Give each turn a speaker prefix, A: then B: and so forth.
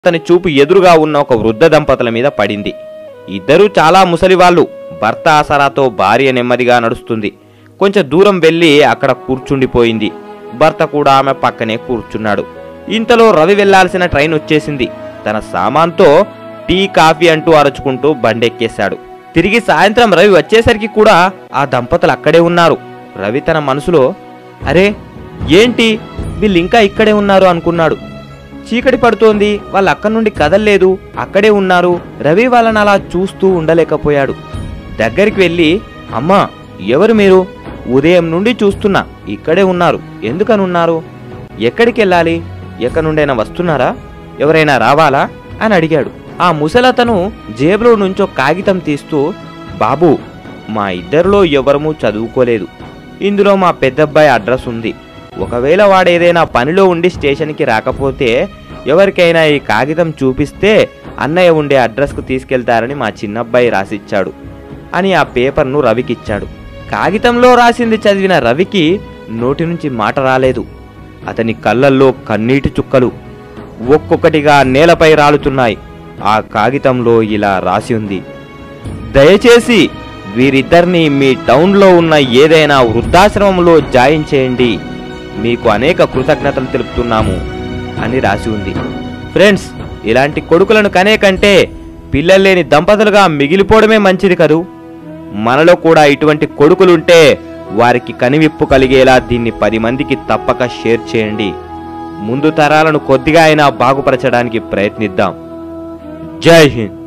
A: అతని చూపు ఎదురుగా ఉన్న ఒక వృద్ధ దంపతుల మీద పడింది ఇద్దరూ చాలా ముసలివాళ్ళు భర్త ఆసరాతో భార్య నెమ్మదిగా నడుస్తుంది కొంచెం దూరం వెళ్ళి అక్కడ కూర్చుండిపోయింది భర్త కూడా ఆమె పక్కనే కూర్చున్నాడు ఇంతలో రవి వెళ్లాల్సిన ట్రైన్ వచ్చేసింది తన సామాన్తో టీ కాఫీ అంటూ అరుచుకుంటూ బండెక్కేశాడు తిరిగి సాయంత్రం రవి వచ్చేసరికి కూడా ఆ దంపతులు అక్కడే ఉన్నారు రవి తన మనసులో అరే ఏంటి వీళ్ళు ఇంకా ఇక్కడే ఉన్నారు అనుకున్నాడు చీకటి పడుతోంది వాళ్ళ అక్కడి నుండి కదల్లేదు అక్కడే ఉన్నారు రవి వాళ్ళని అలా చూస్తూ ఉండలేకపోయాడు దగ్గరికి వెళ్ళి అమ్మా ఎవరు మీరు ఉదయం నుండి చూస్తున్నా ఇక్కడే ఉన్నారు ఎందుకని ఉన్నారు ఎక్కడికి వెళ్ళాలి ఎక్కడి నుండైనా వస్తున్నారా ఎవరైనా రావాలా అని అడిగాడు ఆ ముసలతను జేబులో నుంచో కాగితం తీస్తూ బాబు మా ఇద్దరిలో ఎవరము చదువుకోలేదు ఇందులో మా పెద్దబ్బాయి అడ్రస్ ఉంది ఒకవేళ వాడేదైనా పనిలో ఉండి స్టేషన్కి రాకపోతే ఎవరికైనా ఈ కాగితం చూపిస్తే అన్నయ్య ఉండే అడ్రస్కు తీసుకెళ్తారని మా చిన్నబ్బాయి రాసిచ్చాడు అని ఆ పేపర్ను రవికిచ్చాడు కాగితంలో రాసింది చదివిన రవికి నోటి నుంచి మాట రాలేదు అతని కళ్ళల్లో కన్నీటి చుక్కలు ఒక్కొక్కటిగా నేలపై రాలుతున్నాయి ఆ కాగితంలో ఇలా రాసి ఉంది దయచేసి వీరిద్దరిని మీ టౌన్లో ఉన్న ఏదైనా వృద్ధాశ్రమంలో జాయిన్ చేయండి మీకు అనేక కృతజ్ఞతలు తెలుపుతున్నాము అని రాసి ఉంది ఫ్రెండ్స్ ఇలాంటి కొడుకులను కనే కంటే పిల్లలు లేని దంపతులుగా మిగిలిపోవడమే మంచిది కదూ మనలో కూడా ఇటువంటి కొడుకులుంటే వారికి కనివిప్పు కలిగేలా దీన్ని పది మందికి తప్పక షేర్ చేయండి ముందు తరాలను కొద్దిగా అయినా బాగుపరచడానికి ప్రయత్నిద్దాం జై హింద్